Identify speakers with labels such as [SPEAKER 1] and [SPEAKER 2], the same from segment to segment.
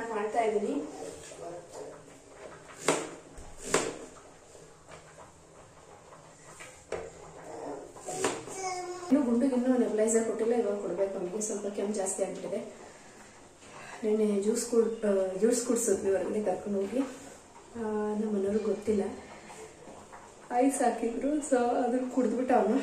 [SPEAKER 1] Start ಮಾಡ್ತಾ ಇದ್ದೀನಿ ಇನ್ನು ಗುಂಡಿಗೆ ಇನ್ನೂ ನೆಬ್ಲೈಸರ್ ಕೊಟ್ಟಿಲ್ಲ ಇವಾಗ ಕೊಡ್ಬೇಕು ಅವನಿಗೆ ಸ್ವಲ್ಪ ಕೆಮ್ಮು ಜಾಸ್ತಿ ಆಗ್ಬಿಟ್ಟಿದೆ ನೆನ್ನೆ ಜ್ಯೂಸ್ ಕುಡ್ ಜ್ಯೂಸ್ ಕುಡಿಸಿದ್ವಿ ಹೊರಗಡೆ ಕರ್ಕೊಂಡು ಹೋಗಿ ಆ, ನಮ್ಮ ಮನೆಯವ್ರಿಗೆ ಗೊತ್ತಿಲ್ಲ ಐಸ್ ಹಾಕಿದ್ರು ಸೊ ಅದನ್ನ ಕುಡಿದ್ಬಿಟ್ಟು ಅವನು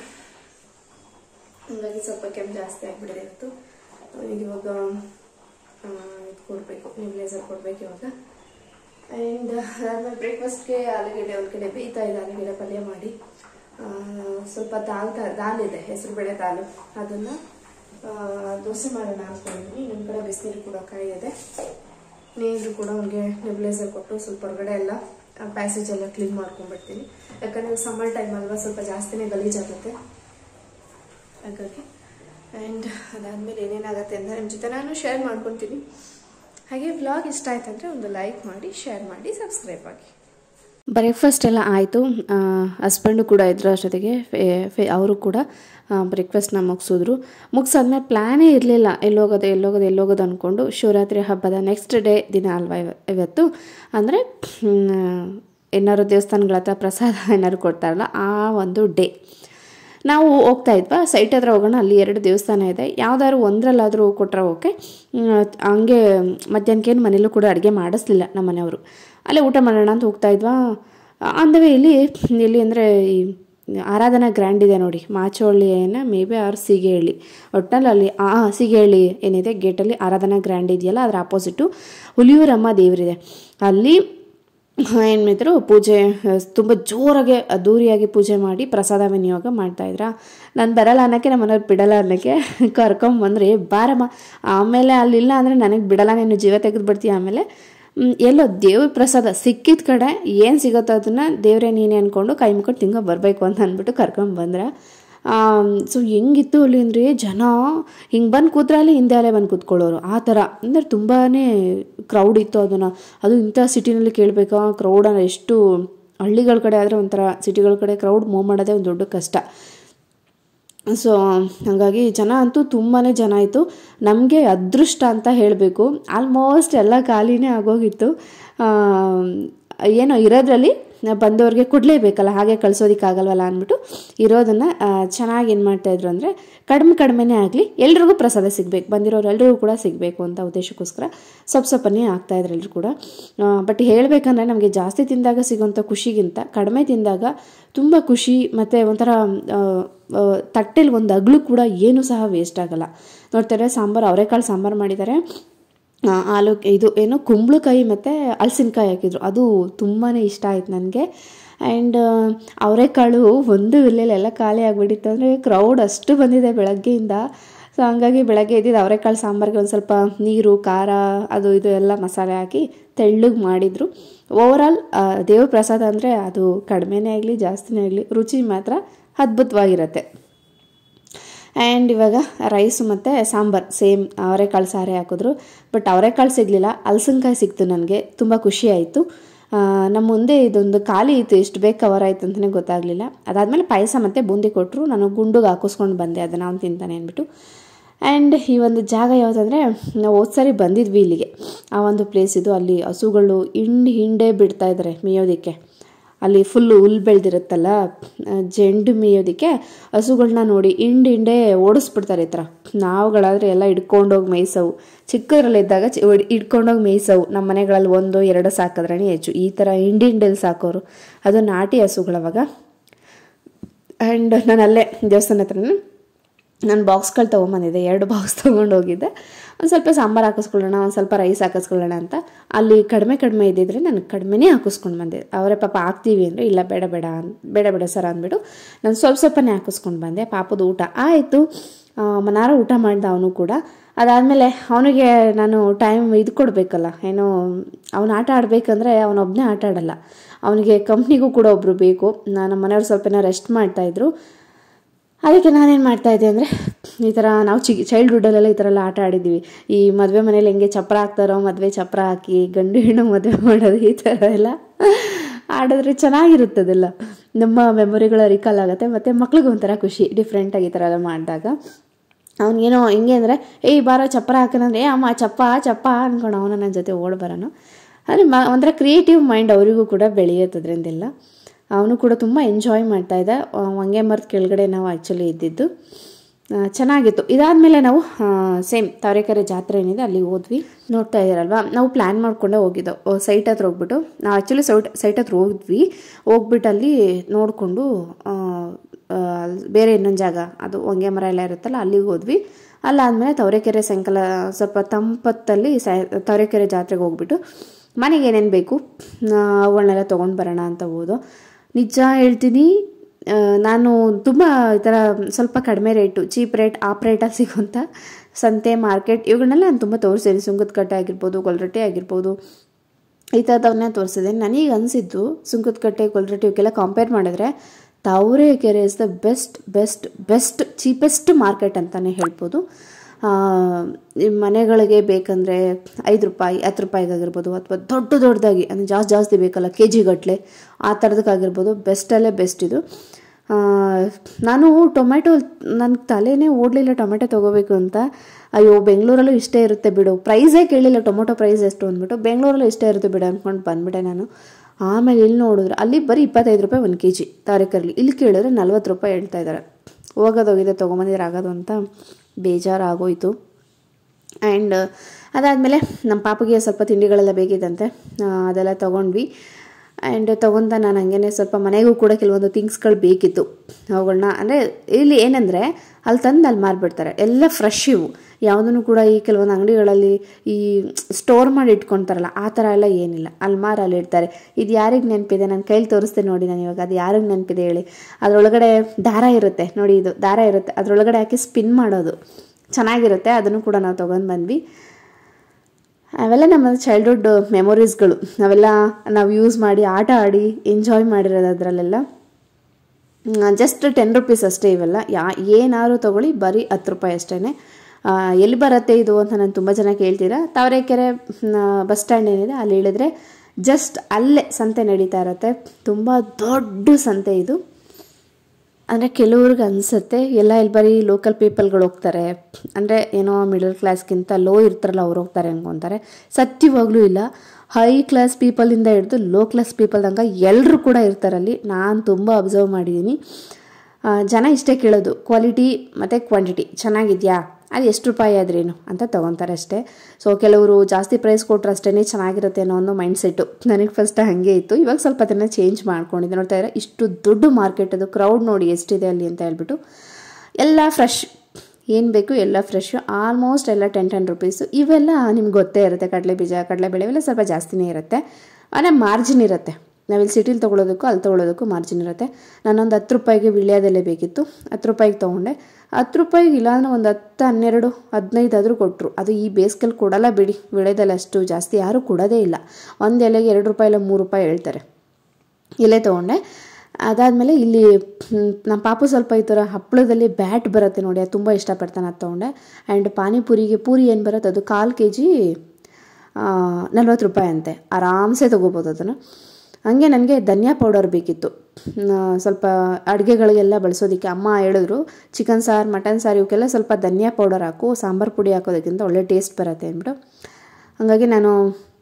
[SPEAKER 1] ಹಂಗಾಗಿ ಸ್ವಲ್ಪ ಕೆಮ್ಮು ಜಾಸ್ತಿ ಆಗ್ಬಿಟ್ಟಿದೆ ಇವತ್ತು ಅವನಿಗೆ ಇವಾಗ ಆ, ಇದು ಕೊಡಬೇಕು ನೆಬ್ಲೈಸರ್ ಕೊಡ್ಬೇಕು ಇವಾಗ ಆ್ಯಂಡ್ ಅದಾದ್ಮೇಲೆ ಬ್ರೇಕ್ಫಾಸ್ಟ್ಗೆ ಆಲೂಗಡ್ಡೆ ಒಂದು ಕಡೆ ಬೇಯ್ತಾ ಇದೆ ಆಲೂಗಡ್ಡೆ ಪಲ್ಯ ಮಾಡಿ ಆ, ಸ್ವಲ್ಪ ದಾಲ್ ತ- ದಾಲ್ ಇದೆ ಹೆಸರುಬೇಳೆ ದಾಲು ಅದನ್ನ ಆ, ದೋಸೆ ಮಾಡೋಣ ಅನ್ಕೊಂಡಿದ್ದೀನಿ ನಿಮ್ಮ ಕಡೆ ಬಿಸಿನೀರು ಕೂಡ ಕಾಯಿದೆ ನೀರು ಕೂಡ ಅವ್ನಿಗೆ ನೆಬ್ಲೈಸರ್ ಕೊಟ್ಟು ಸ್ವಲ್ಪ ಹೊರಗಡೆ ಎಲ್ಲ ಪ್ಯಾಸೇಜ್ ಎಲ್ಲ ಕ್ಲೀನ್ ಮಾಡ್ಕೊಂಡ್ಬಿಡ್ತೀನಿ ಯಾಕಂದ್ರೆ ಸಮ್ಮರ್ ಟೈಮ್ ಅಲ್ವಾ ಸ್ವಲ್ಪ ಜಾಸ್ತಿನೇ ಗಲೀಜಾಗುತ್ತೆ ಹಾಗಾಗಿ ಆ್ಯಂಡ್ ಅದಾದಮೇಲೆ ಏನೇನಾಗುತ್ತೆ ಅಂತ ನಿಮ್ಮ ಜೊತೆ ನಾನು ಶೇರ್ ಮಾಡ್ಕೊತೀನಿ ಹಾಗೆ ವ್ಲಾಗ್ ಇಷ್ಟ ಆಯ್ತಂದ್ರೆ ಒಂದು ಲೈಕ್ ಮಾಡಿ ಶೇರ್ ಮಾಡಿ ಸಬ್ಸ್ಕ್ರೈಬ್ ಆಗಿ
[SPEAKER 2] ಬ್ರೇಕ್ಫಾಸ್ಟ್ ಎಲ್ಲ ಆಯಿತು ಹಸ್ಬೆಂಡು ಕೂಡ ಇದ್ರು ಅಷ್ಟೊತ್ತಿಗೆ ಅವರು ಕೂಡ ಬ್ರೇಕ್ಫಾಸ್ಟ್ನ ಮುಗಿಸಿದ್ರು ಮುಗಿಸಾದ್ಮೇಲೆ ಪ್ಲ್ಯಾನೇ ಇರಲಿಲ್ಲ ಎಲ್ಲೋಗೋದು ಎಲ್ಲೋಗೋದು ಎಲ್ಲೋಗೋದು ಅಂದ್ಕೊಂಡು ಶಿವರಾತ್ರಿ ಹಬ್ಬದ ನೆಕ್ಸ್ಟ್ ಡೇ ದಿನ ಅಲ್ವಾ ಇವ ಇವತ್ತು ಅಂದರೆ ಏನಾದ್ರು ದೇವಸ್ಥಾನಗಳ ಹತ್ರ ಪ್ರಸಾದ ಏನಾದ್ರು ಕೊಡ್ತಾರಲ್ಲ ಆ ಒಂದು ಡೇ ನಾವು ಹೋಗ್ತಾ ಇದ್ವಾ ಸೈಟ್ ಹತ್ರ ಹೋಗೋಣ ಅಲ್ಲಿ ಎರಡು ದೇವಸ್ಥಾನ ಇದೆ ಯಾವ್ದಾದ್ರು ಒಂದರಲ್ಲಾದರೂ ಕೊಟ್ಟರೆ ಓಕೆ ಹ್ಮ್, ಹಂಗೆ ಮಧ್ಯಾಹ್ನಕ್ಕೇನು ಮನೇಲೂ ಕೂಡ ಅಡುಗೆ ಮಾಡಿಸ್ಲಿಲ್ಲ ನಮ್ಮ ಮನೆಯವರು ಅಲ್ಲೇ ಊಟ ಮಾಡೋಣ ಅಂತ ಹೋಗ್ತಾ ಇದ್ವಾ ಆನ್ ದ ವೇ ಇಲ್ಲಿ ಇಲ್ಲಿ ಅಂದರೆ ಈ ಆರಾಧನಾ ಗ್ರ್ಯಾಂಡ್ ಇದೆ ನೋಡಿ ಮಾಚೋಳ್ಳಿನ ಮೇ ಬಿ ಆರ್ ಸೀಗೆಹಳ್ಳಿ ಒಟ್ಟಿನಲ್ಲಿ ಅಲ್ಲಿ ಆ ಸೀಗೆಹಳ್ಳಿ ಏನಿದೆ ಗೇಟಲ್ಲಿ ಆರಾಧನಾ ಗ್ರ್ಯಾಂಡ್ ಇದೆಯಲ್ಲ ಅದರ ಆಪೋಸಿಟು ಹುಲಿಯೂರಮ್ಮ ದೇವರಿದೆ ಅಲ್ಲಿ ಏನು ಮಾಡಿದ್ರು ಪೂಜೆ ತುಂಬ ಜೋರಾಗಿ ಅದ್ದೂರಿಯಾಗಿ ಪೂಜೆ ಮಾಡಿ ಪ್ರಸಾದ ವಿನಿಯೋಗ ಮಾಡ್ತಾಯಿದ್ರ ನಾನು ಬರಲ್ಲ ಅನ್ನೋಕ್ಕೆ ನಮ್ಮ ಮನೆಯವ್ರು ಬಿಡಲ್ಲ ಅನ್ನೋಕ್ಕೆ ಕರ್ಕೊಂಬಂದ್ರೆ ಬಾರಮ್ಮ ಆಮೇಲೆ ಅಲ್ಲಿಲ್ಲ ಅಂದರೆ ನನಗೆ ಬಿಡಲ್ಲ ನೀನು ಜೀವ ತೆಗೆದು ಬಿಡ್ತೀಯ ಆಮೇಲೆ ಮ್, ಎಲ್ಲೋ ದೇವ್ರ ಪ್ರಸಾದ ಸಿಕ್ಕಿದ ಕಡೆ ಏನು ಸಿಗುತ್ತೋ ಅದನ್ನು ದೇವರೇ ನೀನೇ ಅಂದ್ಕೊಂಡು ಕೈ ಮುಕ್ಕೊಂಡು ತಿಂಗ ಬರಬೇಕು ಅಂತ ಅಂದ್ಬಿಟ್ಟು ಕರ್ಕೊಂಡು ಬಂದ್ರೆ ಸೊ ಹೆಂಗಿತ್ತು ಅಲ್ಲಿ ಅಂದರೆ ಜನ ಹಿಂಗೆ ಬಂದು ಕೂತ್ರೆ ಅಲ್ಲಿ ಹಿಂದೆ ಅಲ್ಲೇ ಬಂದು ಕೂತ್ಕೊಳ್ಳೋರು ಆ ಥರ ಅಂದರೆ ತುಂಬಾ ಕ್ರೌಡ್ ಇತ್ತು ಅದನ್ನು ಅದು ಇಂಥ ಸಿಟಿನಲ್ಲಿ ಕೇಳಬೇಕಾ ಕ್ರೌಡ್ ಎಷ್ಟು ಹಳ್ಳಿಗಳ ಕಡೆ ಆದರೆ ಒಂಥರ ಸಿಟಿಗಳ ಕಡೆ ಕ್ರೌಡ್ ಮೂವ್ ಮಾಡೋದೇ ಒಂದು ದೊಡ್ಡ ಕಷ್ಟ ಸೊ ಹಾಗಾಗಿ ಜನ ಅಂತೂ ತುಂಬಾ ಜನ ಆಯಿತು ನಮಗೆ ಅದೃಷ್ಟ ಅಂತ ಹೇಳಬೇಕು ಆಲ್ಮೋಸ್ಟ್ ಎಲ್ಲ ಖಾಲಿನೇ ಆಗೋಗಿತ್ತು ಆ, ಏನೋ ಇರೋದ್ರಲ್ಲಿ ಬಂದವ್ರಿಗೆ ಕೊಡಲೇಬೇಕಲ್ಲ ಹಾಗೆ ಕಳ್ಸೋದಕ್ಕಾಗಲ್ವಲ್ಲ ಅಂದ್ಬಿಟ್ಟು ಇರೋದನ್ನು ಚೆನ್ನಾಗಿ ಏನು ಮಾಡ್ತಾಯಿದ್ರು ಅಂದರೆ ಕಡಿಮೆ ಕಡಿಮೆನೇ ಆಗಲಿ ಎಲ್ರಿಗೂ ಪ್ರಸಾದ ಸಿಗಬೇಕು ಬಂದಿರೋರು ಎಲ್ರಿಗೂ ಕೂಡ ಸಿಗಬೇಕು ಅಂತ ಉದ್ದೇಶಕ್ಕೋಸ್ಕರ ಸ್ವಲ್ಪ ಸ್ವಲ್ಪನೇ ಆಗ್ತಾಯಿದ್ರು ಎಲ್ಲರೂ ಕೂಡ ಬಟ್ ಹೇಳಬೇಕಂದ್ರೆ ನಮಗೆ ಜಾಸ್ತಿ ತಿಂದಾಗ ಸಿಗೋಂಥ ಖುಷಿಗಿಂತ ಕಡಿಮೆ ತಿಂದಾಗ ತುಂಬ ಖುಷಿ ಮತ್ತು ಒಂಥರ ತಟ್ಟೆಲಿ ಒಂದು ಅಗ್ಳು ಕೂಡ ಏನೂ ಸಹ ವೇಸ್ಟ್ ಆಗಲ್ಲ ನೋಡ್ತಾರೆ ಸಾಂಬಾರು ಅವರೆಕಾಳು ಸಾಂಬಾರು ಮಾಡಿದ್ದಾರೆ ಆ, ಆಲೂ ಇದು ಏನು ಕುಂಬಳಕಾಯಿ ಮತ್ತು ಹಲಸಿನಕಾಯಿ ಹಾಕಿದ್ರು ಅದು ತುಂಬಾ ಇಷ್ಟ ಆಯ್ತು ನನಗೆ ಆ್ಯಂಡ್ ಅವರೆಕಾಳು ಒಂದು ಇಲ್ಲೆಲ್ಲ ಖಾಲಿ ಆಗಿಬಿಟ್ಟಿತ್ತು ಅಂದರೆ ಕ್ರೌಡ್ ಅಷ್ಟು ಬಂದಿದೆ ಬೆಳಗ್ಗೆಯಿಂದ ಸೊ ಹಂಗಾಗಿ ಬೆಳಗ್ಗೆ ಎದ್ದಿದ್ದು ಅವರೆಕಾಳು ಸಾಂಬಾರಿಗೆ ಒಂದು ಸ್ವಲ್ಪ ನೀರು ಖಾರ ಅದು ಇದು ಎಲ್ಲ ಮಸಾಲೆ ಹಾಕಿ ತೆಳ್ಳಗೆ ಮಾಡಿದರು ಓವರಾಲ್ ದೇವ್ರ ಪ್ರಸಾದ ಅಂದರೆ ಅದು ಕಡಿಮೆನೇ ಆಗಲಿ ಜಾಸ್ತಿನೇ ಆಗಲಿ ರುಚಿ ಮಾತ್ರ ಅದ್ಭುತವಾಗಿರುತ್ತೆ ಆ್ಯಂಡ್ ಇವಾಗ ರೈಸು ಮತ್ತು ಸಾಂಬಾರು ಸೇಮ್ ಅವರೆಕಾಳು ಸಾರೇ ಹಾಕಿದ್ರು ಬಟ್ ಅವರೆಕಾಳು ಸಿಗಲಿಲ್ಲ ಹಲಸಿನಕಾಯಿ ಸಿಕ್ತು ನನಗೆ ತುಂಬ ಖುಷಿ ಆಯಿತು ನಮ್ಮ ಮುಂದೆ ಇದೊಂದು ಖಾಲಿ ಇತ್ತು ಎಷ್ಟು ಬೇಗ ಕವರ್ ಆಯಿತು ಅಂತಲೇ ಗೊತ್ತಾಗಲಿಲ್ಲ ಅದಾದಮೇಲೆ ಪಾಯಸ ಮತ್ತು ಬೂಂದಿ ಕೊಟ್ಟರು ನಾನು ಗುಂಡುಗೆ ಹಾಕಿಸ್ಕೊಂಡು ಬಂದೆ ಅದನ್ನು ಅವ್ನು ತಿಂತಾನೆ ಅಂದ್ಬಿಟ್ಟು ಆ್ಯಂಡ್ ಈ ಒಂದು ಜಾಗ ಯಾವುದಂದರೆ ನಾವು ಹೋದ ಸರಿ ಬಂದಿದ್ವಿ ಇಲ್ಲಿಗೆ ಆ ಒಂದು ಪ್ಲೇಸ್ ಇದು ಅಲ್ಲಿ ಹಸುಗಳು ಹಿಂಡು ಹಿಂಡೇ ಬಿಡ್ತಾ ಇದ್ದಾರೆ ಮೇಯೋದಕ್ಕೆ ಅಲ್ಲಿ ಫುಲ್ಲು ಹುಲ್ ಬೆಳೆದಿರುತ್ತಲ್ಲ ಆ, ಜೆಂಡು ಮೇಯೋದಕ್ಕೆ ಹಸುಗಳನ್ನ ನೋಡಿ ಹಿಂಡು ಹಿಂಡೆ ಓಡಿಸ್ಬಿಡ್ತಾರೆ ಈ ಥರ ನಾವುಗಳಾದರೆ ಎಲ್ಲ ಹಿಡ್ಕೊಂಡೋಗಿ ಮೇಯ್ಸವು ಚಿಕ್ಕದ್ರಲ್ಲಿದ್ದಾಗ ಚಿ ಹಿಡ್ಕೊಂಡೋಗಿ ಮೇಯ್ಸವು ನಮ್ಮ ಮನೆಗಳಲ್ಲಿ ಒಂದು ಎರಡು ಸಾಕಿದ್ರೇ ಹೆಚ್ಚು ಈ ಥರ ಹಿಂಡಿ ಹಿಂಡಲ್ಲಿ ಸಾಕೋರು ಅದು ನಾಟಿ ಹಸುಗಳವಾಗ ಆ್ಯಂಡ್ ನಾನು ಅಲ್ಲೇ ದೇವಸ್ಥಾನ ಹತ್ರನೇ ನಾನು ಬಾಕ್ಸ್ಗಳು ತೊಗೊಂಬಂದಿದ್ದೆ ಎರಡು ಬಾಕ್ಸ್ ತೊಗೊಂಡು ಹೋಗಿದ್ದೆ ಒಂದು ಸ್ವಲ್ಪ ಸಾಂಬಾರು ಹಾಕಿಸ್ಕೊಳ್ಳೋಣ ಒಂದು ಸ್ವಲ್ಪ ರೈಸ್ ಹಾಕಿಸ್ಕೊಳ್ಳೋಣ ಅಂತ ಅಲ್ಲಿ ಕಡಿಮೆ ಕಡಿಮೆ ಇದ್ದಿದ್ರೆ ನಾನು ಕಡಿಮೆನೇ ಹಾಕಿಸ್ಕೊಂಡು ಬಂದೆ ಅವರೇ ಪಾಪ ಹಾಕ್ತೀವಿ ಅಂದರೆ ಇಲ್ಲ ಬೇಡ ಬೇಡ ಅನ್- ಬೇಡ ಬೇಡ ಸರ್ ಅಂದ್ಬಿಟ್ಟು ನಾನು ಸ್ವಲ್ಪ ಸ್ವಲ್ಪನೇ ಹಾಕಿಸ್ಕೊಂಡು ಬಂದೆ ಪಾಪದ ಊಟ ಆಯಿತು ಮನಾರ ಊಟ ಮಾಡ್ದ ಅವನು ಕೂಡ ಅದಾದಮೇಲೆ ಅವನಿಗೆ ನಾನು ಟೈಮ್ ಇದು ಕೊಡಬೇಕಲ್ಲ ಏನೋ ಅವನು ಆಟ ಆಡಬೇಕಂದ್ರೆ ಅವನೊಬ್ಬನೇ ಆಟ ಆಡಲ್ಲ ಅವನಿಗೆ ಕಂಪ್ನಿಗೂ ಕೂಡ ಒಬ್ಬರು ಬೇಕು ನಾನು ನಮ್ಮ ಮನೆಯವ್ರು ಸ್ವಲ್ಪ ಏನೋ ರೆಸ್ಟ್ ಮಾಡ್ತಾಯಿದ್ರು ಅದಕ್ಕೆ ನಾನೇನು ಮಾಡ್ತಾ ಇದ್ದೆ ಅಂದರೆ ಈ ಥರ ನಾವು ಚಿ ಚೈಲ್ಡ್ಹುಡ್ಡಲ್ಲೆಲ್ಲ ಈ ಥರ ಎಲ್ಲ ಆಟ ಆಡಿದ್ದೀವಿ ಈ ಮದುವೆ ಮನೇಲಿ ಹೆಂಗೆ ಚಪ್ರ ಹಾಕ್ತಾರೋ ಮದುವೆ ಚಪ್ರ ಹಾಕಿ ಗಂಡು ಹೆಣ್ಣು ಮದುವೆ ಮಾಡೋದು ಈ ಥರ ಎಲ್ಲ ಆಡಿದ್ರೆ ಚೆನ್ನಾಗಿರುತ್ತೆ ಅದೆಲ್ಲ ನಮ್ಮ ಮೆಮೊರಿಗಳ ರಿಕಾಲ್ ಆಗುತ್ತೆ ಮತ್ತು ಮಕ್ಳಿಗೆ ಒಂಥರ ಖುಷಿ ಡಿಫ್ರೆಂಟಾಗಿ ಈ ಥರ ಎಲ್ಲ ಮಾಡಿದಾಗ ಅವನಿಗೇನೋ ಹೆಂಗೆ ಅಂದರೆ ಏಯ್ ಬಾರೋ ಚಪ್ಪರ ಹಾಕನಂದ್ರೆ ಏ ಅಮ್ಮ ಚಪ್ಪ ಚಪ್ಪ ಅಂದ್ಕೊಂಡು ಅವನು ನನ್ನ ಜೊತೆ ಓಡ್ ಬರೋನು ಅಂದರೆ ಮ ಒಂಥರ ಕ್ರಿಯೇಟಿವ್ ಮೈಂಡ್ ಅವರಿಗೂ ಕೂಡ ಬೆಳೆಯುತ್ತದ್ರಿಂದೆಲ್ಲ ಅವನು ಕೂಡ ತುಂಬ ಎಂಜಾಯ್ ಮಾಡ್ತಾಯಿದ್ದ ಹೊಂಗೆ ಮರದ ಕೆಳಗಡೆ ನಾವು ಆ್ಯಕ್ಚುಲಿ ಇದ್ದಿದ್ದು ಆ, ಚೆನ್ನಾಗಿತ್ತು ಇದಾದಮೇಲೆ ನಾವು ಸೇಮ್ ತಾವರೆಕೆರೆ ಜಾತ್ರೆ ಏನಿದೆ ಅಲ್ಲಿಗೆ ಹೋದ್ವಿ ನೋಡ್ತಾ ಇದ್ದೀರಲ್ವಾ ನಾವು ಪ್ಲ್ಯಾನ್ ಮಾಡ್ಕೊಂಡೇ ಹೋಗಿದ್ದೋ ಸೈಟ್ ಹತ್ರ ಹೋಗ್ಬಿಟ್ಟು ನಾವು ಆ್ಯಕ್ಚುಲಿ ಸೈಟ್ ಸೈಟ್ ಹತ್ರ ಹೋಗಿದ್ವಿ ಹೋಗ್ಬಿಟ್ಟು ಅಲ್ಲಿ ನೋಡಿಕೊಂಡು ಬೇರೆ ಇನ್ನೊಂದು ಜಾಗ ಅದು ಹೊಂಗೆ ಮರ ಎಲ್ಲ ಇರುತ್ತಲ್ಲ ಅಲ್ಲಿಗೆ ಹೋದ್ವಿ ಅಲ್ಲಾದಮೇಲೆ ತವರೆಕೆರೆ ಸಾಯಂಕಾಲ ಸ್ವಲ್ಪ ತಂಪತ್ತಲ್ಲಿ ಸಾಯ ತವರೆಕೆರೆ ಜಾತ್ರೆಗೆ ಹೋಗ್ಬಿಟ್ಟು ಮನೆಗೆ ಏನೇನು ಬೇಕು ಆ, ಅವುಗಳನ್ನೆಲ್ಲ ತೊಗೊಂಡು ಬರೋಣ ಅಂತ ಹೋದು ನಿಜ ಹೇಳ್ತೀನಿ ಆ, ನಾನು ತುಂಬ ಈ ಥರ ಸ್ವಲ್ಪ ಕಡಿಮೆ ರೇಟು ಚೀಪ್ ರೇಟ್ ಆಪ್ ರೇಟಲ್ಲಿ ಸಿಗೋಂಥ ಸಂತೆ ಮಾರ್ಕೆಟ್ ಇವುಗಳನ್ನೆಲ್ಲ ನಾನು ತುಂಬ ತೋರಿಸಿದ್ದೀನಿ ಸುಂಗದಕಟ್ಟೆ ಆಗಿರ್ಬೋದು ಗೊಲ್ರೊಟ್ಟೆ ಆಗಿರ್ಬೋದು ಈ ಥರದವನ್ನೇ ತೋರಿಸಿದೆ ನನಗೆ ಅನಿಸಿದ್ದು ಸುಂಕದಕಟ್ಟೆ ಕೊಲ್ರಟ್ಟಿ ಇವಕ್ಕೆಲ್ಲ ಕಂಪೇರ್ ಮಾಡಿದ್ರೆ Tavarekere is the best best best cheapest market ಅಂತಲೇ ಹೇಳ್ಬೋದು ಆ, ಈ ಮನೆಗಳಿಗೆ ಬೇಕಂದರೆ ಐದು ರೂಪಾಯಿ ಹತ್ತು ರೂಪಾಯಿಗಾಗಿರ್ಬೋದು ಅಥವಾ ದೊಡ್ಡ ದೊಡ್ಡದಾಗಿ ಅಂದರೆ ಜಾಸ್ತಿ ಜಾಸ್ತಿ ಬೇಕಲ್ಲ ಕೆ ಜಿ ಗಟ್ಟಲೆ ಆ ಥರದಕ್ಕಾಗಿರ್ಬೋದು ಬೆಸ್ಟಲ್ಲೇ ಬೆಸ್ಟ್ ಇದು ಆ, ನಾನು ಟೊಮೆಟೊ ನನ್ನ ತಲೆನೇ ಓಡಲಿಲ್ಲ ಟೊಮೆಟೊ ತೊಗೋಬೇಕು ಅಂತ ಅಯ್ಯೋ ಬೆಂಗಳೂರಲ್ಲೂ ಇಷ್ಟೇ ಇರುತ್ತೆ ಬಿಡು ಪ್ರೈಸೇ ಕೇಳಿಲ್ಲ ಟೊಮೊಟೊ ಪ್ರೈಸ್ ಎಷ್ಟು ಅಂದ್ಬಿಟ್ಟು ಬೆಂಗಳೂರಲ್ಲೂ ಇಷ್ಟೇ ಇರುತ್ತೆ ಬಿಡು ಅಂದ್ಕೊಂಡು ಬಂದ್ಬಿಟ್ಟೆ ನಾನು ಆಮೇಲೆ ಇಲ್ಲಿ ನೋಡಿದ್ರೆ ಅಲ್ಲಿ ಬರೀ ಇಪ್ಪತ್ತೈದು ರೂಪಾಯಿ ಒಂದು ಕೆ ಜಿ ತಾರೀಕಲ್ಲಿ ಇಲ್ಲಿ ಕೇಳಿದ್ರೆ ನಲ್ವತ್ತು ರೂಪಾಯಿ ಹೇಳ್ತಾ ಇದ್ದಾರೆ ಹೋಗೋದೋಗಿದೆ ತೊಗೊಂಬಂದಿದ್ರೆ ಆಗೋದು ಅಂತ ಬೇಜಾರಾಗೋಯ್ತು ಆ್ಯಂಡ್ ಅದಾದಮೇಲೆ ನಮ್ಮ ಪಾಪಗೆ ಸ್ವಲ್ಪ ತಿಂಡಿಗಳೆಲ್ಲ ಬೇಕಿತ್ತಂತೆ ಆ, ಅದೆಲ್ಲ ತೊಗೊಂಡ್ವಿ ಆ್ಯಂಡ್ ತೊಗೊಂತ ನಾನು ಹಂಗೇನೆ ಸ್ವಲ್ಪ ಮನೆಗೂ ಕೂಡ ಕೆಲವೊಂದು ಥಿಂಗ್ಸ್ಗಳು ಬೇಕಿತ್ತು ಅವುಗಳನ್ನ ಅಂದರೆ ಇಲ್ಲಿ ಏನಂದರೆ ಅಲ್ಲಿ ತಂದು ಅಲ್ಲಿ ಮಾರಿಬಿಡ್ತಾರೆ ಎಲ್ಲ ಫ್ರೆಶ್ ಇವು ಯಾವುದನ್ನು ಕೂಡ ಈ ಕೆಲವೊಂದು ಅಂಗಡಿಗಳಲ್ಲಿ ಈ ಸ್ಟೋರ್ ಮಾಡಿ ಇಟ್ಕೊತಾರಲ್ಲ ಆ ಥರ ಎಲ್ಲ ಏನಿಲ್ಲ ಅಲ್ಲಿ ಮಾರ ಅಲ್ಲಿ ಇಡ್ತಾರೆ ಇದು ಯಾರಿಗೆ ನೆನಪಿದೆ ನಾನು ಕೈಲಿ ತೋರಿಸ್ತೀನಿ ನೋಡಿ ನಾನು ಇವಾಗ ಅದು ಯಾರಿಗೆ ನೆನಪಿದೆ ಹೇಳಿ ಅದರೊಳಗಡೆ ದಾರ ಇರುತ್ತೆ ನೋಡಿ ಇದು ದಾರ ಇರುತ್ತೆ ಅದರೊಳಗಡೆ ಹಾಕಿ ಸ್ಪಿನ್ ಮಾಡೋದು ಚೆನ್ನಾಗಿರುತ್ತೆ ಅದನ್ನು ಕೂಡ ನಾವು ತೊಗೊಂಡು ಬಂದ್ವಿ ಅವೆಲ್ಲ ನಮ್ಮ ಚೈಲ್ಡ್ಹುಡ್ ಮೆಮೊರೀಸ್ಗಳು ನಾವೆಲ್ಲ ನಾವು ಯೂಸ್ ಮಾಡಿ ಆಟ ಆಡಿ ಎಂಜಾಯ್ ಮಾಡಿರೋದು ಅದರಲ್ಲೆಲ್ಲ ಜಸ್ಟ್ ಟೆನ್ ರುಪೀಸ್ ಅಷ್ಟೇ ಇವೆಲ್ಲ ಯಾ ಏನಾದ್ರು ತೊಗೊಳ್ಳಿ ಬರೀ ಹತ್ತು ರೂಪಾಯಿ ಅಷ್ಟೇ ಎಲ್ಲಿ ಬರುತ್ತೆ ಇದು ಅಂತ ನಾನು ತುಂಬ ಜನ ಕೇಳ್ತೀರಾ ತಾವರೆಕೆರೆ ಬಸ್ ಸ್ಟ್ಯಾಂಡ್ ಏನಿದೆ ಅಲ್ಲಿ ಇಳಿದ್ರೆ ಜಸ್ಟ್ ಅಲ್ಲೇ ಸಂತೆ ನಡೀತಾ ಇರುತ್ತೆ ತುಂಬ ದೊಡ್ಡ ಸಂತೆ ಇದು ಅಂದರೆ ಕೆಲವ್ರಿಗೆ ಅನಿಸುತ್ತೆ ಎಲ್ಲ ಇಲ್ಲಿ ಬರೀ ಲೋಕಲ್ ಪೀಪಲ್ಗಳು ಹೋಗ್ತಾರೆ ಅಂದರೆ ಏನೋ ಮಿಡಲ್ ಕ್ಲಾಸ್ಗಿಂತ ಲೋ ಇರ್ತಾರಲ್ಲ ಅವ್ರು ಹೋಗ್ತಾರೆ ಅನ್ಕೊತಾರೆ ಸತ್ಯವಾಗ್ಲೂ ಇಲ್ಲ ಹೈ ಕ್ಲಾಸ್ ಪೀಪಲಿಂದ ಹಿಡಿದು ಲೋ ಕ್ಲಾಸ್ ಪೀಪಲ್ ತನಕ ಎಲ್ಲರೂ ಕೂಡ ಇರ್ತಾರಲ್ಲಿ ನಾನು ತುಂಬ ಅಬ್ಸರ್ವ್ ಮಾಡಿದ್ದೀನಿ ಆ, ಜನ ಇಷ್ಟೇ ಕೇಳೋದು ಕ್ವಾಲಿಟಿ ಮತ್ತು ಕ್ವಾಂಟಿಟಿ ಚೆನ್ನಾಗಿದೆಯಾ ಅದು ಎಷ್ಟು ರೂಪಾಯಿ ಆದ್ರೇನು ಅಂತ ತೊಗೊತಾರೆ ಅಷ್ಟೇ ಸೊ ಕೆಲವರು ಜಾಸ್ತಿ ಪ್ರೈಸ್ ಕೊಟ್ಟರೆ ಅಷ್ಟೇ ಚೆನ್ನಾಗಿರುತ್ತೆ ಅನ್ನೋ ಒಂದು ಮೈಂಡ್ ಸೆಟ್ಟು ನನಗೆ ಫಸ್ಟ್ ಹಾಗೆ ಇತ್ತು ಇವಾಗ ಸ್ವಲ್ಪ ಅದನ್ನು ಚೇಂಜ್ ಮಾಡ್ಕೊಂಡಿದ್ದೆ ನೋಡ್ತಾ ಇದ್ದಾರೆ ಇಷ್ಟು ದೊಡ್ಡ ಮಾರ್ಕೆಟ್ ಅದು ಕ್ರೌಡ್ ನೋಡಿ ಎಷ್ಟಿದೆ ಅಲ್ಲಿ ಅಂತ ಹೇಳ್ಬಿಟ್ಟು ಎಲ್ಲ ಫ್ರೆಶ್ ಏನು ಬೇಕು ಎಲ್ಲ ಫ್ರೆಶ್ ಆಲ್ಮೋಸ್ಟ್ ಎಲ್ಲ ಟೆನ್ ಟೆನ್ ರುಪೀಸು ಇವೆಲ್ಲ ನಿಮ್ಗೆ ಗೊತ್ತೇ ಇರುತ್ತೆ ಕಡಲೆ ಬೀಜ ಕಡಲೆಬೇಳೆ ಇವೆಲ್ಲ ಸ್ವಲ್ಪ ಜಾಸ್ತಿನೇ ಇರುತ್ತೆ ಅಂದರೆ ಮಾರ್ಜಿನ್ ಇರುತ್ತೆ ನಾವಿಲ್ಲಿ ಸಿಟಿಲಿ ತೊಗೊಳೋದಕ್ಕೂ ಅಲ್ಲಿ ತೊಗೊಳೋದಕ್ಕೂ ಮಾರ್ಜಿನ್ ಇರುತ್ತೆ ನಾನೊಂದು ಹತ್ತು ರೂಪಾಯಿಗೆ ವಿಳ್ಯಾದೆಲೆ ಬೇಕಿತ್ತು ಹತ್ತು ರೂಪಾಯಿಗೆ ತೊಗೊಂಡೆ ಹತ್ತು ರೂಪಾಯಿಗೆ ಇಲ್ಲಾಂದ್ರೆ ಒಂದು ಹತ್ತು ಹನ್ನೆರಡು ಹದಿನೈದು ಆದರೂ ಕೊಟ್ಟರು ಅದು ಈ ಬೇಸ್ಗೆಲ್ಲಿ ಕೊಡಲ್ಲ ಬಿಡಿ ವಿಳ್ಯದೆಲೆ ಅಷ್ಟು ಜಾಸ್ತಿ ಯಾರೂ ಕೊಡೋದೇ ಇಲ್ಲ ಒಂದು ಎಲೆಗೆ ಎರಡು ರೂಪಾಯಿ ಇಲ್ಲ ಮೂರು ರೂಪಾಯಿ ಹೇಳ್ತಾರೆ ಇಲ್ಲೇ ತೊಗೊಂಡೆ ಅದಾದಮೇಲೆ ಇಲ್ಲಿ ಹ್ಮ್, ನಮ್ಮ ಪಾಪು ಸ್ವಲ್ಪ ಈ ಥರ ಹಪ್ಪಳದಲ್ಲಿ ಬ್ಯಾಟ್ ಬರುತ್ತೆ ನೋಡಿ ಅದು ತುಂಬ ಇಷ್ಟಪಡ್ತಾನೆ ಅದು ತೊಗೊಂಡೆ ಆ್ಯಂಡ್ ಪಾನಿಪುರಿಗೆ ಪೂರಿ ಏನು ಬರುತ್ತೆ ಅದು ಕಾಲು ಕೆ ಜಿ ನಲ್ವತ್ತು ರೂಪಾಯಿ ಅಂತೆ ಆರಾಮ್ಸೆ ತೊಗೋಬೋದು ಅದನ್ನು ಹಂಗೆ ನನಗೆ ಧನಿಯಾ ಪೌಡರ್ ಬೇಕಿತ್ತು ಆ, ಸ್ವಲ್ಪ ಅಡುಗೆಗಳಿಗೆಲ್ಲ ಬಳಸೋದಕ್ಕೆ ಅಮ್ಮ ಹೇಳಿದ್ರು ಚಿಕನ್ ಸಾರು ಮಟನ್ ಸಾರು ಇವಕ್ಕೆಲ್ಲ ಸ್ವಲ್ಪ ಧನಿಯಾ ಪೌಡರ್ ಹಾಕು ಸಾಂಬಾರು ಪುಡಿ ಹಾಕೋದಕ್ಕಿಂತ ಒಳ್ಳೆ ಟೇಸ್ಟ್ ಬರುತ್ತೆ ಅಂದ್ಬಿಟ್ಟು ಹಾಗಾಗಿ ನಾನು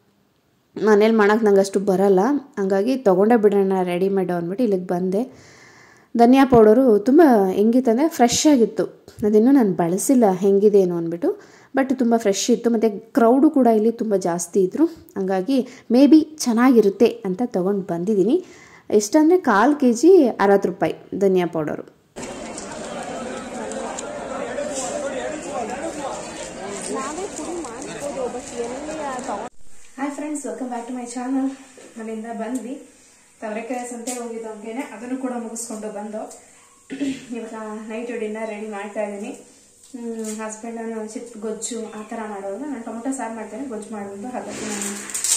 [SPEAKER 2] ಮನೇಲಿ ಮಾಡೋಕೆ ನಂಗೆ ಅಷ್ಟು ಬರಲ್ಲ ಹಂಗಾಗಿ ತೊಗೊಂಡೇ ಬಿಡೋಣ ರೆಡಿಮೇಡ್ ಅಂದ್ಬಿಟ್ಟು ಇಲ್ಲಿಗೆ ಬಂದೆ ಧನಿಯಾ ಪೌಡರು ತುಂಬ ಹೆಂಗಿತ್ತಂದರೆ ಫ್ರೆಶ್ ಆಗಿತ್ತು ಅದಿನ್ನೂ ನಾನು ಬಳಸಿಲ್ಲ ಹೆಂಗಿದೇನು ಅಂದ್ಬಿಟ್ಟು ಬಟ್ ತುಂಬ ಫ್ರೆಶ್ ಇತ್ತು ಮತ್ತು ಕ್ರೌಡು ಕೂಡ ಇಲ್ಲಿ ತುಂಬ ಜಾಸ್ತಿ ಇದ್ದರು ಹಂಗಾಗಿ ಮೇ ಬಿ ಚೆನ್ನಾಗಿರುತ್ತೆ ಅಂತ ತೊಗೊಂಡು ಬಂದಿದ್ದೀನಿ ಎಷ್ಟಂದರೆ ಕಾಲು ಕೆ ಜಿ ಅರವತ್ತು ರೂಪಾಯಿ ಧನಿಯಾ powder
[SPEAKER 1] hi friends welcome back to my channel ಮನೆಯಿಂದ ಬಂದ್ವಿ ತವರೆಕೆರೆ ಸಂತೆ ಹೋಗಿದ್ದು ಹಂಗೇನೆ ಅದನ್ನು ಕೂಡ ಮುಗಿಸ್ಕೊಂಡು ಬಂದು ಇವಾಗ ನೈಟ್ ಡಿನ್ನರ್ ರೆಡಿ ಮಾಡ್ತಾ ಇದ್ದೀನಿ ಹಸ್ಬೆಂಡ್ ನಾನು ಚಿಟ್ ಗೊಜ್ಜು ಆ ಥರ ಮಾಡೋದು ನಾನು ಟೊಮೊಟೊ ಸಾರು ಮಾಡ್ತೇನೆ ಗೊಜ್ಜು ಮಾಡೋದು ಹಾಗಾಗಿ ನಾನು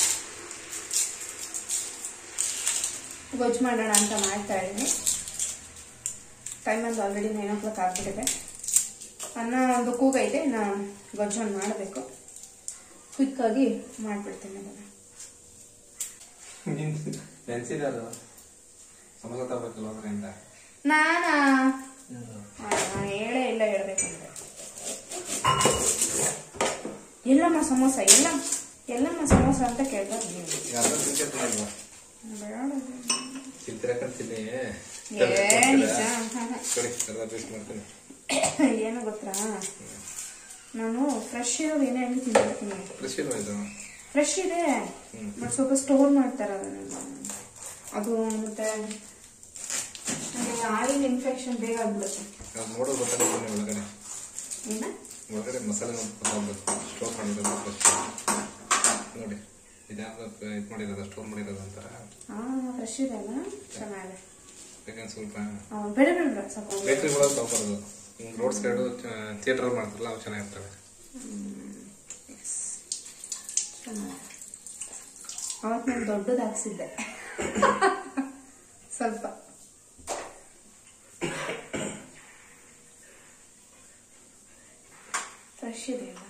[SPEAKER 1] ಗೊಜ್ಜು ಮಾಡೋಣ ಅಂತ ಮಾಡ್ತಾ ಇದ್ದೀನಿ ಟೈಮ್ ಒಂದು ಆಲ್ರೆಡಿ ನೈನ್ ಓ ಕ್ಲಾಕ್ ಆಗಿಬಿಟ್ಟಿದೆ ಅನ್ನ ಒಂದು ಕೂಗೈತೆ ನಾನು ಗೊಜ್ಜನ್ನು ಮಾಡಬೇಕು ಕ್ವಿಕ್ಕಾಗಿ ಮಾಡಿಬಿಡ್ತೀನಿ ಅದನ್ನು
[SPEAKER 3] ನೆನ್ಸಿರೋದು ಸಮೋಸ ತಗೋಬೇಕಲ್ಲ ಅದರಿಂದ
[SPEAKER 1] ನಾನಾ ಆ, ಹೇಳೇ ಇಲ್ಲ ಹೇಳ್ಬೇಕಂದ್ರೆ ಎಲ್ಲಮ್ಮ ಸಮೋಸ ಎಲ್ಲ ಎಲ್ಲಮ್ಮ ಸಮೋಸ ಅಂತ ಕೇಳ್ತಾರೆ ನೀವು
[SPEAKER 3] ಯಾವ್ದೋ ತಿಂತಿರ್ತೀನಿ ಅಲ್ವಾ? ತಿಂತೀರಾ ಕಣ್ತೀನಿ
[SPEAKER 1] ಏ ನಿಜ
[SPEAKER 3] ಕೊಡಿ ಅರ್ಧ ಪೀಸ್ ಮಾಡ್ತೀನಿ
[SPEAKER 1] ಏನು ಗೊತ್ತಾ ನಾನು ಫ್ರೆಶ್ ಇರೋ ಏನೇ ಹಣ್ಣು ತಿಂದಿರ್ತೀನಿ
[SPEAKER 3] ಫ್ರೆಶ್ ಇಲ್ವಾ ಇದು
[SPEAKER 1] ಫ್ರೆಶ್ ಇದೆ ಬಟ್ ಸ್ವಲ್ಪ ಸ್ಟೋರ್ ಮಾಡ್ತಾರೆ ಅದನ್ನೆಲ್ಲ ಅದು ಮತ್ತೆ ಆಯಿಲ್ ಇನ್ಫೆಕ್ಷನ್ ಬೇಗ ಆಗ್ಬಿಡುತ್ತೆ
[SPEAKER 3] ಅದು ನೋಡೋದು ಗೊತ್ತಾಗುತ್ತೆ ಒಳಗಡೆ
[SPEAKER 1] ಏನ
[SPEAKER 3] ಒಳಗಡೆ ಮಸಾಲೆ ಗೊತ್ತಾಗ್ಬೇಕು ಸ್ಟೋರ್ ಮಾಡಿರೋದು ಫ್ರೆಶ್ ನೋಡಿ ಇದ್ಯಾವ್ದು ಇದು ಮಾಡಿರೋದು ಸ್ಟೋರ್ ಮಾಡಿರೋದು ಅಂತಾರ
[SPEAKER 1] ಹಾ ಫ್ರೆಶ್ ಇದೆ ಅಲ್ಲ ಚೆನ್ನಾಗಿದೆ
[SPEAKER 3] ಬೇಕಂದ್ರೆ ಸ್ವಲ್ಪ
[SPEAKER 1] ಆ, ಬೇಡ ಬೇಡ ಬೇಡ ಸ್ವಲ್ಪ
[SPEAKER 3] ಬೇಕ್ರಿ ಒಳಗೆ ತಗೋಬಾರ್ದು ರೋಡ್ ಸೈಡು ಥಿಯೇಟರ್ ಮಾಡ್ತಾರಲ್ಲ ಅವು ಚೆನ್ನಾಗಿರ್ತವೆ
[SPEAKER 1] ಅವತ್ತು ನಾನು ದೊಡ್ಡದು ಹಾಕ್ಸಿದ್ದೆ ಸ್ವಲ್ಪ ಫ್ರೆಶ್ ಇದೆ ಅಲ್ಲ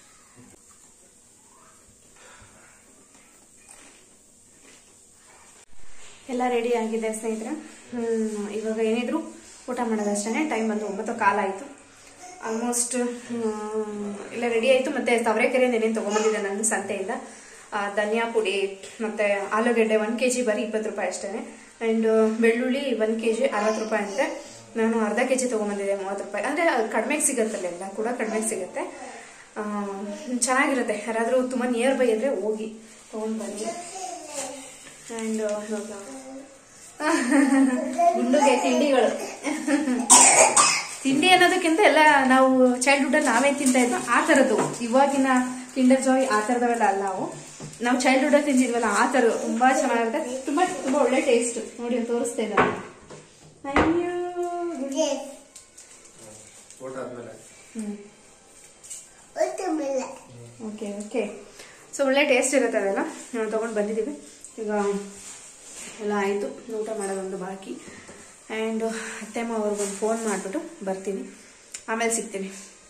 [SPEAKER 1] ಎಲ್ಲ ರೆಡಿ ಆಗಿದೆ ಸ್ನೇಹಿತರೆ ಹ್ಮ್, ಇವಾಗ ಏನಿದ್ರು ಊಟ ಮಾಡೋದಷ್ಟೇ ಟೈಮ್ ಬಂದು ಒಂಬತ್ತು ಕಾಲ ಆಯಿತು ಆಲ್ಮೋಸ್ಟ್ ಎಲ್ಲ ರೆಡಿ ಆಯಿತು ಮತ್ತೆ ತವರೆಕೆರೆ ನೆನೆ ತೊಗೊಂಬಂದಿದ್ದೆ ನಾನು ಸಂತೆಯಿಂದ ಆ, ಧನಿಯಾ ಪುಡಿ ಮತ್ತೆ ಆಲೂಗೆಡ್ಡೆ ಒನ್ ಕೆ ಜಿ ಬರೀ ಇಪ್ಪತ್ತು ರೂಪಾಯಿ ಅಷ್ಟೇ ಆ್ಯಂಡ್ ಬೆಳ್ಳುಳ್ಳಿ ಒನ್ ಕೆ ಜಿ ಅರವತ್ತು ರೂಪಾಯಿ ಅಂತೆ ನಾನು ಅರ್ಧ ಕೆ ಜಿ ತೊಗೊಂಬಂದಿದ್ದೆ ಮೂವತ್ತು ರೂಪಾಯಿ ಅಂದರೆ ಕಡಿಮೆಗೆ ಸಿಗುತ್ತಲ್ಲ ಎಲ್ಲ ಕೂಡ ಕಡಿಮೆಗೆ ಸಿಗುತ್ತೆ ಆ, ಚೆನ್ನಾಗಿರುತ್ತೆ ಯಾರಾದರೂ ತುಂಬ ನಿಯರ್ ಬೈ ಇದ್ರೆ ಹೋಗಿ ತೊಗೊಂಡು ಬನ್ನಿ ಆ್ಯಂಡ್ ಗುಂಡುಗೆ ತಿಂಡಿಗಳು ತಿಂಡಿ ಅನ್ನೋದಕ್ಕಿಂತ ಎಲ್ಲ ನಾವು ಚೈಲ್ಡ್ಹುಡ್ ಅಲ್ಲಿ ನಾವೇ ತಿಂತಾ ಇದ್ವು ಆ ಥರದ್ದು ಇವಾಗಿನ ಕಿಂಡರ್ ಜಾಯ್ ಆ ಥರದವೆಲ್ಲ ಅಲ್ಲ ಅವು ನಾವು ಚೈಲ್ಡ್ಹುಡ್ ಅಲ್ಲಿ ತಿಂದಿದ್ವಲ್ಲ ಆ ಥರ ತುಂಬಾ ಚೆನ್ನಾಗಿರುತ್ತೆ ತುಂಬಾ ತುಂಬಾ ಒಳ್ಳೆ ಟೇಸ್ಟ್ ನೋಡಿ ಅವ್ರು ತೋರಿಸ್ತಾ ಇದ್ದಾರೆ ಅಯ್ಯೋ
[SPEAKER 3] ಊಟ ಆದ್ಮೇಲೆ
[SPEAKER 1] ಹ್ಮ್ ಓಕೆ ಓಕೆ ಸೊ ಒಳ್ಳೆ ಟೇಸ್ಟ್ ಇರುತ್ತೆ ಅದೆಲ್ಲ ನಾವು ತೊಗೊಂಡು ಬಂದಿದ್ದೀವಿ ಈಗ ಎಲ್ಲ ಆಯಿತು ಊಟ ಮಾಡೋದೊಂದು ಬಾಕಿ ಆ್ಯಂಡ್ ಅತ್ತೆಮ್ಮ ಅವ್ರಿಗೊಂದು ಫೋನ್ ಮಾಡಿಬಿಟ್ಟು ಬರ್ತೀನಿ ಆಮೇಲೆ ಸಿಗ್ತೀನಿ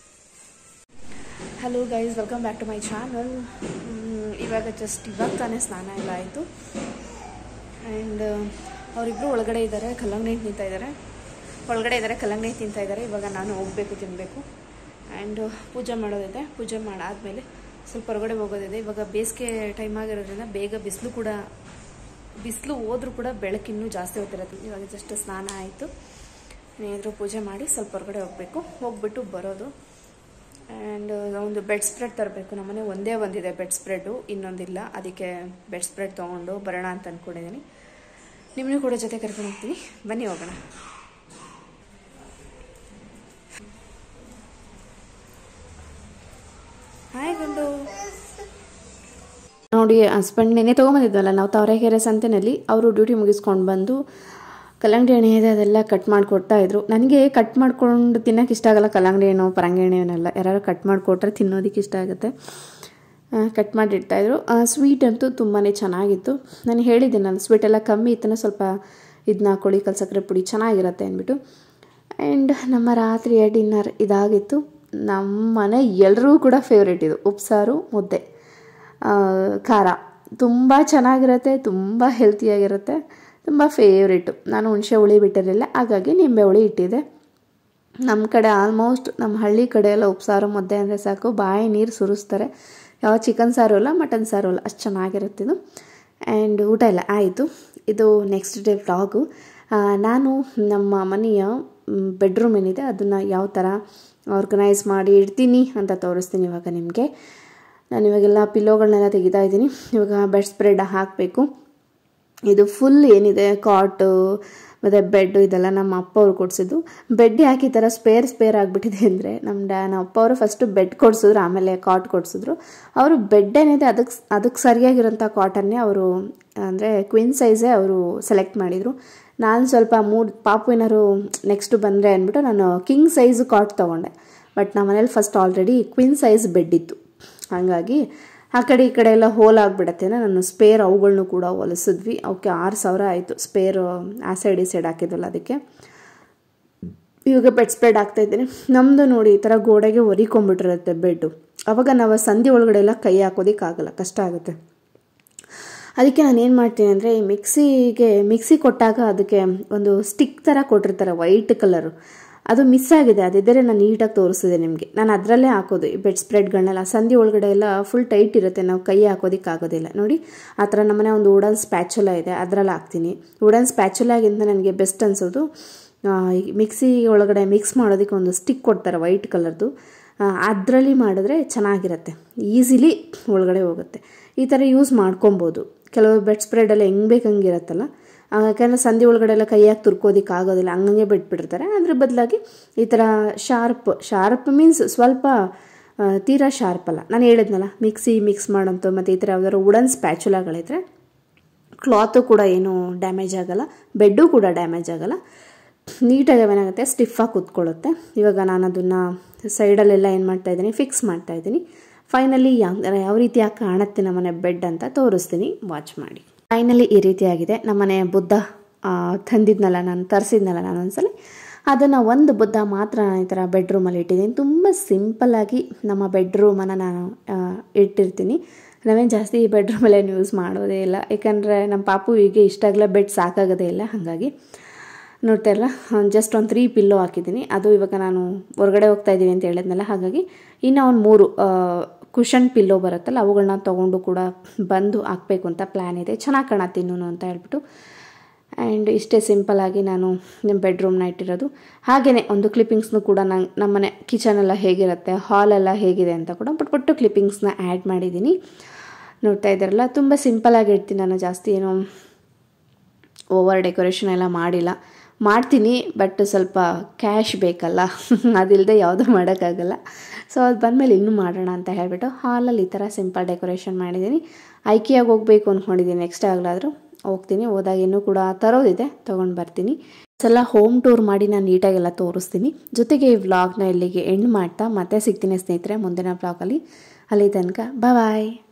[SPEAKER 1] hello guys welcome back to my channel ಇವಾಗ ಜಸ್ಟ್ ಇವಾಗ ತಾನೇ ಸ್ನಾನ ಎಲ್ಲ ಆಯಿತು ಆ್ಯಂಡ್ ಅವರಿಬ್ಬರು ಒಳಗಡೆ ಇದ್ದಾರೆ ಕಲ್ಲಂಗಡಿ ತಿಂತಾ ಇದ್ದಾರೆ ಒಳಗಡೆ ಇದ್ದಾರೆ ಕಲ್ಲಂಗಡಿ ತಿಂತಾ ಇದ್ದಾರೆ ಇವಾಗ ನಾನು ಹೋಗಬೇಕು ತಿನ್ನಬೇಕು ಆ್ಯಂಡ್ ಪೂಜೆ ಮಾಡೋದಿದೆ ಪೂಜೆ ಮಾಡಾದಮೇಲೆ ಸ್ವಲ್ಪ ಹೊರಗಡೆ ಹೋಗೋದಿದೆ ಇವಾಗ ಬೇಸಿಗೆ ಟೈಮ್ ಆಗಿರೋದ್ರಿಂದ ಬೇಗ ಬಿಸಿಲು ಕೂಡ ಬಿಸಿಲು ಹೋದ್ರೂ ಕೂಡ ಬೆಳಕಿನ್ನೂ ಜಾಸ್ತಿ ಹೋಗ್ತಿರತ್ತೆ ಇವಾಗ ಜಸ್ಟ್ ಸ್ನಾನ ಆಯಿತು ಏನಾದರೂ ಪೂಜೆ ಮಾಡಿ ಸ್ವಲ್ಪ ಹೊರಗಡೆ ಹೋಗಬೇಕು ಹೋಗ್ಬಿಟ್ಟು ಬರೋದು ಆ್ಯಂಡ್ ಒಂದು ಬೆಡ್ ಸ್ಪ್ರೆಡ್ ತರಬೇಕು ನಮ್ಮನೆ ಒಂದೇ ಒಂದಿದೆ ಬೆಡ್ ಸ್ಪ್ರೆಡ್ಡು ಇನ್ನೊಂದಿಲ್ಲ ಅದಕ್ಕೆ ಬೆಡ್ ಸ್ಪ್ರೆಡ್ ತೊಗೊಂಡು ಬರೋಣ ಅಂತ ಅಂದ್ಕೊಂಡಿದ್ದೀನಿ ನಿಮ್ಮನ್ನು ಕೂಡ ಜೊತೆ ಕರ್ಕೊಂಡು ಹೋಗ್ತೀನಿ ಬನ್ನಿ ಹೋಗೋಣ ಹಾಯ್ ಗುಂಡು
[SPEAKER 2] ನೋಡಿ ಹಸ್ಬೆಂಡ್ ನೆನೆ ತೊಗೊಂಬಂದಿದ್ವಲ್ಲ ನಾವು ತಾವರೆಕೆರೆ ಸಂತೆನಲ್ಲಿ ಅವರು ಡ್ಯೂಟಿ ಮುಗಿಸ್ಕೊಂಡು ಬಂದು ಕಲ್ಲಂಗಡಿ ಹಣ್ಣು ಇದೆ ಅದೆಲ್ಲ ಕಟ್ ಮಾಡಿ ಕೊಡ್ತಾ ಇದ್ರು ನನಗೆ ಕಟ್ ಮಾಡ್ಕೊಂಡು ತಿನ್ನೋಕೆ ಇಷ್ಟ ಆಗಲ್ಲ ಕಲ್ಲಂಗಡಿ ಹಣ್ಣು ಪರಂಗಿ ಹಣ್ಣು ಯಾರು ಕಟ್ ಮಾಡಿಕೊಟ್ರೆ ತಿನ್ನೋದಕ್ಕೆ ಇಷ್ಟ ಆಗುತ್ತೆ ಕಟ್ ಮಾಡಿ ಇಡ್ತಾಯಿದ್ರು ಸ್ವೀಟ್ ಅಂತೂ ತುಂಬಾ ಚೆನ್ನಾಗಿತ್ತು ನಾನು ಹೇಳಿದ್ದೆ ನಾನು ಸ್ವೀಟ್ ಎಲ್ಲ ಕಮ್ಮಿ ಇತ್ತು ಸ್ವಲ್ಪ ಇದನ್ನ ಹಾಕೊಳ್ಳಿ ಕಲ್ಸಕ್ಕರೆ ಪುಡಿ ಚೆನ್ನಾಗಿರುತ್ತೆ ಅಂದ್ಬಿಟ್ಟು ಆ್ಯಂಡ್ ನಮ್ಮ ರಾತ್ರಿಯ ಡಿನ್ನರ್ ಇದಾಗಿತ್ತು ನಮ್ಮ ಮನೆ ಎಲ್ಲರೂ ಕೂಡ ಫೇವ್ರೇಟ್ ಇದು ಉಪ್ಸಾರು ಮುದ್ದೆ ಆ, ಖಾರ ತುಂಬ ಚೆನ್ನಾಗಿರುತ್ತೆ ತುಂಬ ಹೆಲ್ತಿಯಾಗಿರುತ್ತೆ ತುಂಬ ಫೇವ್ರೇಟು ನಾನು ಹುಣಸೆ ಹುಳಿ ಬಿಟ್ಟಿರಲಿಲ್ಲ ಹಾಗಾಗಿ ನಿಂಬೆ ಹುಳಿ ಇಟ್ಟಿದ್ದೆ ನಮ್ಮ ಕಡೆ ಆಲ್ಮೋಸ್ಟ್ ನಮ್ಮ ಹಳ್ಳಿ ಕಡೆ ಎಲ್ಲ ಉಪ್ಸಾರು ಮುದ್ದೆ ಅಂದರೆ ಸಾಕು ಬಾಯಿ ನೀರು ಸುರಿಸ್ತಾರೆ ಯಾವ ಚಿಕನ್ ಸಾರು ಅಲ್ಲ ಮಟನ್ ಸಾರು ಅಲ್ಲ ಅಷ್ಟು ಚೆನ್ನಾಗಿರುತ್ತೆ ಇದು ಆ್ಯಂಡ್ ಊಟ ಎಲ್ಲ ಆಯಿತು ಇದು ನೆಕ್ಸ್ಟ್ ಡೇ ವ್ಲಾಗು ನಾನು ನಮ್ಮ ಮನೆಯ ಬೆಡ್ರೂಮ್ ಏನಿದೆ ಅದನ್ನು ಯಾವ ಥರ ಆರ್ಗನೈಸ್ ಮಾಡಿ ಇಡ್ತೀನಿ ಅಂತ ತೋರಿಸ್ತೀನಿ ಇವಾಗ ನಿಮಗೆ ನಾನು ಇವಾಗೆಲ್ಲ ಪಿಲ್ಲೋಗಳನ್ನೆಲ್ಲ ತೆಗಿತಾ ಇದ್ದೀನಿ ಇವಾಗ ಬೆಡ್ ಸ್ಪ್ರೆಡ್ ಹಾಕಬೇಕು ಇದು ಫುಲ್ ಏನಿದೆ ಕಾಟು ಮತ್ತು ಬೆಡ್ಡು ಇದೆಲ್ಲ ನಮ್ಮ ಅಪ್ಪ ಅವ್ರು ಕೊಡಿಸಿದ್ದು ಬೆಡ್ ಯಾಕೆ ಈ ಥರ ಸ್ಪೇರ್ ಸ್ಪೇರ್ ಆಗಿಬಿಟ್ಟಿದೆ ಅಂದರೆ ನಮ್ಮ ಡ್ಯಾ ನಮ್ಮ ಅಪ್ಪ ಅವರು ಫಸ್ಟು ಬೆಡ್ ಕೊಡಿಸಿದ್ರು ಆಮೇಲೆ ಕಾಟ್ ಕೊಡಿಸಿದ್ರು ಅವರು ಬೆಡ್ ಏನಿದೆ ಅದಕ್ಕೆ ಅದಕ್ಕೆ ಸರಿಯಾಗಿರೋಂಥ ಕಾಟನ್ನೇ ಅವರು ಅಂದರೆ ಕ್ವೀನ್ ಸೈಜೇ ಅವರು ಸೆಲೆಕ್ಟ್ ಮಾಡಿದರು ನಾನು ಸ್ವಲ್ಪ ಮೂರು ಪಾಪು ಏನಾದ್ರು ನೆಕ್ಸ್ಟ್ ಬಂದರೆ ಅಂದ್ಬಿಟ್ಟು ನಾನು ಕಿಂಗ್ ಸೈಜ್ ಕಾಟ್ ತೊಗೊಂಡೆ ಬಟ್ ನಮ್ಮ ಮನೇಲಿ first already queen size bed ಇತ್ತು ಹಾಗಾಗಿ ಆ ಕಡೆ ಈ ಕಡೆ ಎಲ್ಲ ಹೋಲ್ ಆಗಿಬಿಡತ್ತೆ ನಾನು ಸ್ಪೇರ್ ಅವುಗಳ್ನು ಕೂಡ ಹೊಲಿಸಿದ್ವಿ ಅವಕ್ಕೆ ಆರು ಸಾವಿರ ಆಯಿತು ಸ್ಪೇರ್ ಆ ಸೈಡ್ ಈ ಸೈಡ್ ಹಾಕಿದ್ವಲ್ಲ ಅದಕ್ಕೆ ಇವಾಗ ಬೆಡ್ ಸ್ಪ್ರೆಡ್ ಆಗ್ತಾ ಇದ್ದೀನಿ ನಮ್ಮದು ನೋಡಿ ಈ ಥರ ಗೋಡೆಗೆ ಒರಿಕೊಂಬಿಟ್ಟಿರುತ್ತೆ ಬೆಡ್ಡು ಅವಾಗ ನಾವು ಸಂಧಿ ಒಳಗಡೆ ಎಲ್ಲ ಕೈ ಹಾಕೋದಕ್ಕಾಗಲ್ಲ ಕಷ್ಟ ಆಗುತ್ತೆ ಅದಕ್ಕೆ ನಾನು ಏನು ಮಾಡ್ತೀನಿ ಅಂದರೆ ಈ ಮಿಕ್ಸಿಗೆ ಮಿಕ್ಸಿ ಕೊಟ್ಟಾಗ ಅದಕ್ಕೆ ಒಂದು ಸ್ಟಿಕ್ ಥರ ಕೊಟ್ಟಿರ್ತಾರೆ ವೈಟ್ ಕಲರು ಅದು ಮಿಸ್ ಆಗಿದೆ ಅದಿದ್ದರೆ ನಾನು ನೀಟಾಗಿ ತೋರಿಸಿದೆ ನಿಮಗೆ ನಾನು ಅದರಲ್ಲೇ ಹಾಕೋದು ಈ ಬೆಡ್ ಸ್ಪ್ರೆಡ್ಗಳನ್ನೆಲ್ಲ ಸಂಧಿ ಒಳಗಡೆ ಎಲ್ಲ ಫುಲ್ ಟೈಟ್ ಇರುತ್ತೆ ನಾವು ಕೈ ಹಾಕೋದಕ್ಕೆ ಆಗೋದಿಲ್ಲ ನೋಡಿ ಆ ಥರ ನಮ್ಮನೆ ಒಂದು ವುಡನ್ ಸ್ಪ್ಯಾಚುಲ ಇದೆ ಅದರಲ್ಲಿ ಹಾಕ್ತೀನಿ ವುಡನ್ ಸ್ಪ್ಯಾಚುಲಾಗಿಂತ ನನಗೆ ಬೆಸ್ಟ್ ಅನಿಸೋದು ಮಿಕ್ಸಿ ಒಳಗಡೆ ಮಿಕ್ಸ್ ಮಾಡೋದಕ್ಕೆ ಒಂದು ಸ್ಟಿಕ್ ಕೊಡ್ತಾರೆ ವೈಟ್ ಕಲರ್ದು ಅದರಲ್ಲಿ ಮಾಡಿದ್ರೆ ಚೆನ್ನಾಗಿರುತ್ತೆ ಈಸಿಲಿ ಒಳಗಡೆ ಹೋಗುತ್ತೆ ಈ ಥರ ಯೂಸ್ ಮಾಡ್ಕೊಬೋದು ಕೆಲವು ಬೆಡ್ ಸ್ಪ್ರೆಡೆಲ್ಲ ಹೆಂಗೆ ಬೇಕು ಹಂಗಿರುತ್ತಲ್ಲ ಯಾಕಂದರೆ ಸಂಧಿ ಒಳಗಡೆ ಎಲ್ಲ ಕೈಯಾಗಿ ತುರ್ಕೋದಿಕ್ಕೆ ಆಗೋದಿಲ್ಲ ಹಂಗಂಗೆ ಬಿಟ್ಬಿಟ್ಟಿರ್ತಾರೆ ಅದ್ರ ಬದಲಾಗಿ ಈ ಥರ ಶಾರ್ಪ್ ಶಾರ್ಪ್ ಮೀನ್ಸ್ ಸ್ವಲ್ಪ ಆ, ತೀರಾ ಶಾರ್ಪ್ ಅಲ್ಲ ನಾನು ಹೇಳಿದ್ನಲ್ಲ ಮಿಕ್ಸಿ ಮಿಕ್ಸ್ ಮಾಡೋಂಥ ಮತ್ತು ಈ ಥರ ಯಾವ್ದಾದ್ರು ವುಡನ್ ಸ್ಪ್ಯಾಚುಲಾಗಳಿದ್ರೆ ಕ್ಲಾತು ಕೂಡ ಏನೂ ಡ್ಯಾಮೇಜ್ ಆಗಲ್ಲ ಬೆಡ್ಡು ಕೂಡ ಡ್ಯಾಮೇಜ್ ಆಗಲ್ಲ ನೀಟಾಗಿ ಏನಾಗುತ್ತೆ ಸ್ಟಿಫಾಗಿ ಕೂತ್ಕೊಳ್ಳುತ್ತೆ ಇವಾಗ ನಾನು ಅದನ್ನು ಸೈಡಲ್ಲೆಲ್ಲ ಏನು ಮಾಡ್ತಾಯಿದ್ದೀನಿ ಫಿಕ್ಸ್ ಮಾಡ್ತಾಯಿದ್ದೀನಿ ಫೈನಲಿ ಯಾವ ಯಾವ ರೀತಿಯಾಗಿ ಕಾಣುತ್ತೆ ನಮ್ಮನೆ ಬೆಡ್ ಅಂತ ತೋರಿಸ್ತೀನಿ ವಾಚ್ ಮಾಡಿ ಫೈನಲಿ ಈ ರೀತಿಯಾಗಿದೆ ನಮ್ಮನೆ ಬುದ್ಧ ಆ, ತಂದಿದ್ನಲ್ಲ ನಾನು ತರಿಸಿದ್ನಲ್ಲ ನಾನು ಒಂದ್ಸಲ ಅದನ್ನು ಒಂದು ಬುದ್ಧ ಮಾತ್ರ ನಾನು ಈ ಥರ ಬೆಡ್ರೂಮಲ್ಲಿ ಇಟ್ಟಿದ್ದೀನಿ ತುಂಬ ಸಿಂಪಲ್ಲಾಗಿ ನಮ್ಮ ಬೆಡ್ರೂಮನ್ನು ನಾನು ಆ, ಇಟ್ಟಿರ್ತೀನಿ ನಾವೇನು ಜಾಸ್ತಿ ಬೆಡ್ರೂಮಲ್ಲಿ ಏನು ಯೂಸ್ ಮಾಡೋದೇ ಇಲ್ಲ ಯಾಕಂದರೆ ನಮ್ಮ ಪಾಪು ಈಗ ಇಷ್ಟಾಗಲೇ ಬೆಡ್ ಸಾಕಾಗೋದೇ ಇಲ್ಲ ಹಾಗಾಗಿ ನೋಡ್ತಾ ಇಲ್ಲ ಜಸ್ಟ್ ಒಂದು ತ್ರೀ ಪಿಲ್ಲೋ ಹಾಕಿದ್ದೀನಿ ಅದು ಇವಾಗ ನಾನು ಹೊರಗಡೆ ಹೋಗ್ತಾ ಇದ್ದೀವಿ ಅಂತ ಹೇಳಿದ್ನಲ್ಲ ಹಾಗಾಗಿ ಇನ್ನು ಒಂದು ಮೂರು ಕುಷನ್ ಪಿಲ್ಲೋ ಬರುತ್ತಲ್ಲ ಅವುಗಳನ್ನ ತೊಗೊಂಡು ಕೂಡ ಬಂದು ಹಾಕಬೇಕು ಅಂತ ಪ್ಲ್ಯಾನ್ ಇದೆ ಚೆನ್ನಾಗಿ ಕಾಣತ್ತೆ ಇನ್ನೂ ಅಂತ ಹೇಳ್ಬಿಟ್ಟು ಆ್ಯಂಡ್ ಇಷ್ಟೇ ಸಿಂಪಲ್ಲಾಗಿ ನಾನು ನಿಮ್ಮ ಬೆಡ್ರೂಮ್ನ ಇಟ್ಟಿರೋದು ಹಾಗೆಯೇ ಒಂದು ಕ್ಲಿಪ್ಪಿಂಗ್ಸ್ನು ಕೂಡ ನಂಗೆ ನಮ್ಮನೆ ಕಿಚನೆಲ್ಲ ಹೇಗಿರುತ್ತೆ ಹಾಲೆಲ್ಲ ಹೇಗಿದೆ ಅಂತ ಕೂಡ ಪುಟ್ ಪುಟ್ಟು ಕ್ಲಿಪ್ಪಿಂಗ್ಸ್ನ ಆ್ಯಡ್ ಮಾಡಿದ್ದೀನಿ ನೋಡ್ತಾ ಇದ್ದಾರಲ್ಲ ತುಂಬ ಸಿಂಪಲ್ಲಾಗಿ ಇಡ್ತೀನಿ ನಾನು ಜಾಸ್ತಿ ಏನು ಓವರ್ ಡೆಕೋರೇಷನ್ ಎಲ್ಲ ಮಾಡಿಲ್ಲ ಮಾಡ್ತೀನಿ ಬಟ್ ಸ್ವಲ್ಪ ಕ್ಯಾಶ್ ಬೇಕಲ್ಲ ಅದಿಲ್ಲದೆ ಯಾವುದೂ ಮಾಡೋಕ್ಕಾಗಲ್ಲ ಸೊ ಅದು ಬಂದಮೇಲೆ ಇನ್ನೂ ಮಾಡೋಣ ಅಂತ ಹೇಳಿಬಿಟ್ಟು ಹಾಲಲ್ಲಿ ಈ ಥರ ಸಿಂಪಲ್ ಡೆಕೋರೇಷನ್ ಮಾಡಿದ್ದೀನಿ ಐಕಿಯಾಗಿ ಹೋಗಬೇಕು ಅಂದ್ಕೊಂಡಿದ್ದೀನಿ ನೆಕ್ಸ್ಟ್ ಆಗಲಾದರೂ ಹೋಗ್ತೀನಿ ಹೋದಾಗ ಇನ್ನೂ ಕೂಡ ತರೋದಿದೆ ತೊಗೊಂಡು ಬರ್ತೀನಿ ಸಲ ಹೋಮ್ ಟೂರ್ ಮಾಡಿ ನಾನು ನೀಟಾಗೆಲ್ಲ ತೋರಿಸ್ತೀನಿ ಜೊತೆಗೆ ಈ ವ್ಲಾಗ್ನ ಇಲ್ಲಿಗೆ ಎಂಡ್ ಮಾಡ್ತಾ ಮತ್ತೆ ಸಿಗ್ತೀನಿ ಸ್ನೇಹಿತರೆ ಮುಂದಿನ ವ್ಲಾಗಲ್ಲಿ ಅಲ್ಲಿ ತನಕ ಬಾಯ್